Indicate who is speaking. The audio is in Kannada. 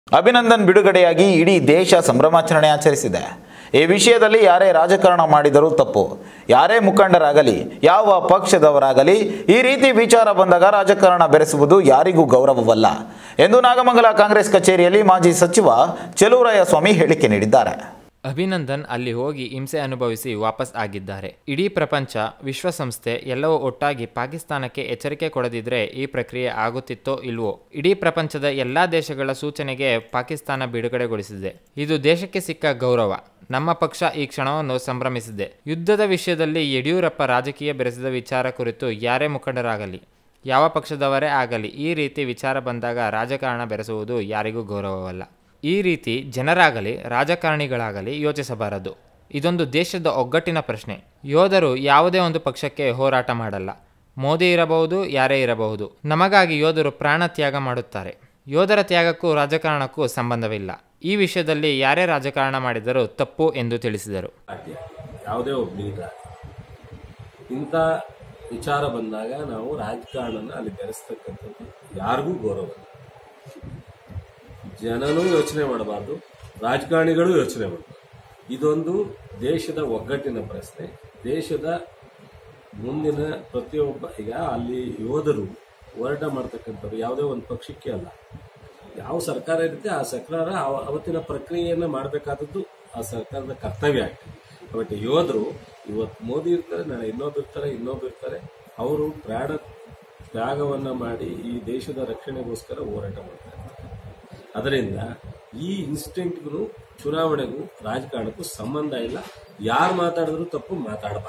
Speaker 1: ಅಭಿನಂದನ್ ಬಿಡುಗಡೆಯಾಗಿ ಇಡೀ ದೇಶ ಸಂಭ್ರಮಾಚರಣೆ ಆಚರಿಸಿದೆ ಈ ವಿಷಯದಲ್ಲಿ ಯಾರೇ ರಾಜಕಾರಣ ಮಾಡಿದರೂ ತಪ್ಪು ಯಾರೇ ಮುಖಂಡರಾಗಲಿ ಯಾವ ಪಕ್ಷದವರಾಗಲಿ ಈ ರೀತಿ ವಿಚಾರ ಬಂದಾಗ ರಾಜಕಾರಣ ಬೆರೆಸುವುದು ಯಾರಿಗೂ ಗೌರವವಲ್ಲ ಎಂದು ನಾಗಮಂಗಲ ಕಾಂಗ್ರೆಸ್ ಕಚೇರಿಯಲ್ಲಿ ಮಾಜಿ ಸಚಿವ ಚೆಲುವರಾಯ ಸ್ವಾಮಿ ಹೇಳಿಕೆ ನೀಡಿದ್ದಾರೆ
Speaker 2: ಅಭಿನಂದನ್ ಅಲ್ಲಿ ಹೋಗಿ ಹಿಂಸೆ ಅನುಭವಿಸಿ ವಾಪಸ್ ಆಗಿದ್ದಾರೆ ಇಡೀ ಪ್ರಪಂಚ ವಿಶ್ವಸಂಸ್ಥೆ ಎಲ್ಲವೂ ಒಟ್ಟಾಗಿ ಪಾಕಿಸ್ತಾನಕ್ಕೆ ಎಚ್ಚರಿಕೆ ಕೊಡದಿದ್ರೆ ಈ ಪ್ರಕ್ರಿಯೆ ಆಗುತ್ತಿತ್ತೋ ಇಲ್ವೋ ಇಡೀ ಪ್ರಪಂಚದ ಎಲ್ಲಾ ದೇಶಗಳ ಸೂಚನೆಗೆ ಪಾಕಿಸ್ತಾನ ಬಿಡುಗಡೆಗೊಳಿಸಿದೆ ಇದು ದೇಶಕ್ಕೆ ಸಿಕ್ಕ ಗೌರವ ನಮ್ಮ ಪಕ್ಷ ಈ ಕ್ಷಣವನ್ನು ಸಂಭ್ರಮಿಸಿದೆ ಯುದ್ಧದ ವಿಷಯದಲ್ಲಿ ಯಡಿಯೂರಪ್ಪ ರಾಜಕೀಯ ಬೆರೆಸಿದ ವಿಚಾರ ಕುರಿತು ಯಾರೇ ಮುಖಂಡರಾಗಲಿ ಯಾವ ಪಕ್ಷದವರೇ ಆಗಲಿ ಈ ರೀತಿ ವಿಚಾರ ಬಂದಾಗ ರಾಜಕಾರಣ ಬೆರೆಸುವುದು ಯಾರಿಗೂ ಗೌರವವಲ್ಲ ಈ ರೀತಿ ಜನರಾಗಲಿ ರಾಜಕಾರಣಿಗಳಾಗಲಿ ಯೋಚಿಸಬಾರದು ಇದೊಂದು ದೇಶದ ಒಗ್ಗಟ್ಟಿನ ಪ್ರಶ್ನೆ ಯೋಧರು ಯಾವುದೇ ಒಂದು ಪಕ್ಷಕ್ಕೆ ಹೋರಾಟ ಮಾಡಲ್ಲ ಮೋದಿ ಇರಬಹುದು ಯಾರೇ ಇರಬಹುದು ನಮಗಾಗಿ ಯೋಧರು ಪ್ರಾಣ ತ್ಯಾಗ ಮಾಡುತ್ತಾರೆ ಯೋಧರ ತ್ಯಾಗಕ್ಕೂ ರಾಜಕಾರಣಕ್ಕೂ ಸಂಬಂಧವಿಲ್ಲ ಈ ವಿಷಯದಲ್ಲಿ ಯಾರೇ ರಾಜಕಾರಣ ಮಾಡಿದರೂ ತಪ್ಪು ಎಂದು ತಿಳಿಸಿದರು
Speaker 3: ಪಾರ್ಟಿ ಯಾವುದೇ ಒಬ್ಬ ಲೀಡರ್ ಇಂಥ ವಿಚಾರ ಬಂದಾಗ ನಾವು ರಾಜಕಾರಣನ ಅಲ್ಲಿ ಬೆರೆಸ್ತಕ್ಕಂಥದ್ದು ಯಾರಿಗೂ ಗೌರವ ಇಲ್ಲ. ಜನನೂ ಯೋಚನೆ ಮಾಡಬಾರ್ದು ರಾಜಕಾರಣಿಗಳು ಯೋಚನೆ ಮಾಡಬಾರ್ದು ಇದೊಂದು ದೇಶದ ಒಗ್ಗಟ್ಟಿನ ಪ್ರಶ್ನೆ ದೇಶದ ಮುಂದಿನ ಪ್ರತಿಯೊಬ್ಬ ಈಗ ಅಲ್ಲಿ ಯೋಧರು ಹೋರಾಟ ಮಾಡ್ತಕ್ಕಂಥವ್ರು ಯಾವುದೇ ಒಂದು ಪಕ್ಷಕ್ಕೆ ಅಲ್ಲ ಯಾವ ಸರ್ಕಾರ ಇರುತ್ತೆ ಆ ಸರ್ಕಾರ ಅವ- ಅವತ್ತಿನ ಪ್ರಕ್ರಿಯೆಯನ್ನು ಮಾಡಬೇಕಾದದ್ದು ಆ ಸರ್ಕಾರದ ಕರ್ತವ್ಯ ಆಗ್ತದೆ ಬಟ್ ಯೋಧರು ಇವತ್ತು ಮೋದಿ ಇರ್ತಾರೆ ನಾಳೆ ಇನ್ನೊಬ್ಬ ಇರ್ತಾರೆ ಇನ್ನೊಬ್ಬ ಇರ್ತಾರೆ ಅವರು ಪ್ರಾಣ ತ್ಯಾಗವನ್ನ ಮಾಡಿ ಈ ದೇಶದ ರಕ್ಷಣೆಗೋಸ್ಕರ ಹೋರಾಟ ಮಾಡ್ತಾರೆ ಅದರಿಂದ ಈ ಇನ್ಸ್ಟೆಂಟ್ಗೂ ಚುನಾವಣೆಗೂ ರಾಜಕಾರಣಕ್ಕೂ ಸಂಬಂಧ ಇಲ್ಲ ಯಾರು ಮಾತಾಡಿದ್ರು ತಪ್ಪು ಮಾತಾಡಬಾರ್ದು